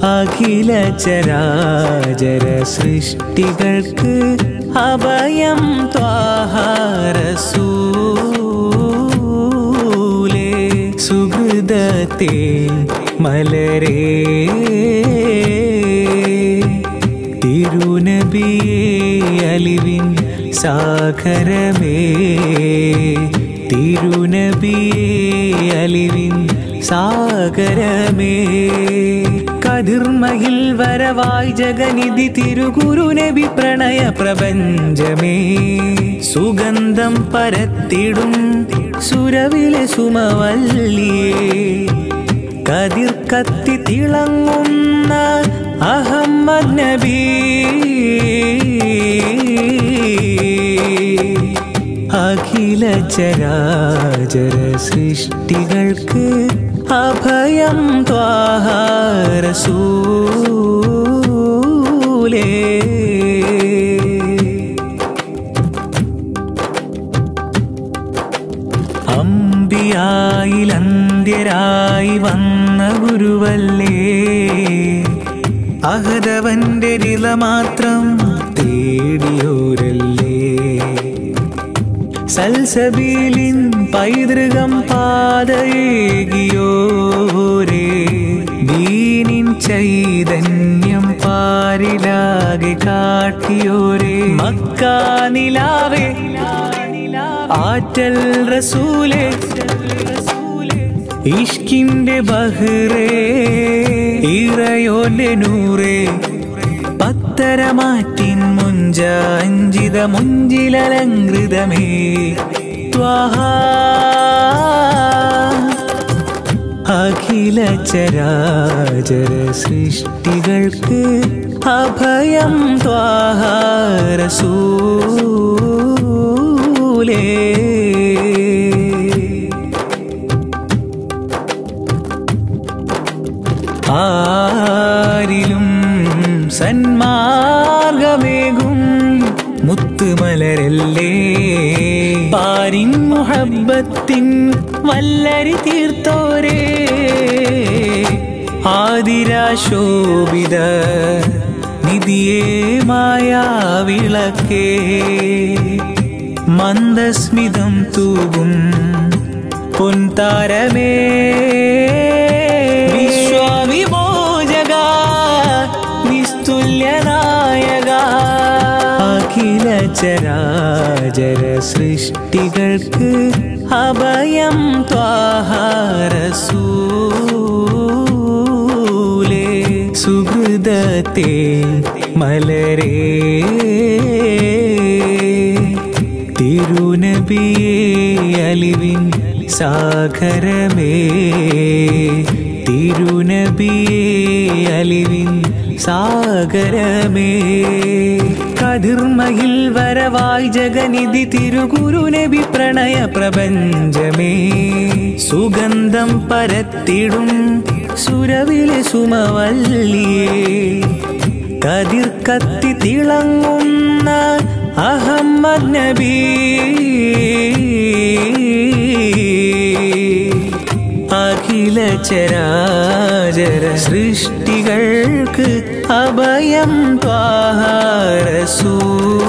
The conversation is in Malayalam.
അഖില ചരാചര സൃഷ്ടികൾക്ക് അഭയം ത്വാഹാരസൂലേ സുഹൃതത്തെ മലരേ തിരുനബിയേ അലിവിൻ സാഗരമേ തിരുനബിയേ അലിവിൻ സാഗരമേ കതിർമയിൽ വരവായി ജഗനിധി തിരുഗുരുനബി പ്രണയ പ്രപഞ്ചമേ സുഗന്ധം പരത്തിടും സുരവിലെ സുമവല്ലിയേ കതിർ കത്തി തിളങ്ങുന്ന അഹമ്മദ് നബി അഖില ചരാചര സൃഷ്ടികൾക്ക് അഭയം ത്വാഹാരസൂലേ അമ്പിയായിലന്ത്യരായി വന്ന ഗുരുവല്ലേ അഹദവന്റെ നില മാത്രം തേടിയോരല്ലേ സൽസബീലിൻ പൈതൃകം പാതയേകിയോരേ ദീനിൻ ചൈതന്യം പാരിലാകെ കാട്ടിയോരേ മക്കാനിലാവേ ആറ്റൽ റസൂലേ ഇഷ്കിന്റെ ബഹ്റേ ഇറയോന്റെ നൂറേ പത്തരമാറ്റിൻ മുഞ്ചാഞ്ചിത മുഞ്ചിലലങ്കൃതമേ ത്വാഹ അഖില ചരാചര സൃഷ്ടികൾക്ക് അഭയം ത്വാഹാരസൂലേ ആരിലും സന്മാർഗമേകും മുത്തുമലരല്ലേ പാരിൻ മുഹബത്തിൻ വല്ലരി തീർത്തോരേ ആതിരാശോഭിത നിധിയേ മായാവിളക്കേ മന്ദസ്മിതം തൂകും പൊൻതാരമേ വിശ്വവിമോചക നിസ്തുല്യനായക അഖില ചരാചര സൃഷ്ടികൾക്ക് അഭയം ത്വാഹാരസൂലേ സുഹൃതത്തെ മലരേ തിരുനബിയേ അലിവിൻ സാഗരമേ തിരുനബിയേ അലിവിൻ സാഗരമേ കതിർമയിൽ വരവായി ജഗനിധി തിരുഗുരുനബി പ്രണയ പ്രപഞ്ചമേ സുഗന്ധം പരത്തിടും സുരവിലെ സുമവല്ലിയേ കതിർ കത്തി തിളങ്ങുന്ന അഹമ്മദ് നബി അഖില ചരാചര സൃഷ്ടികൾക്ക് അഭയം ത്വാഹാരസൂ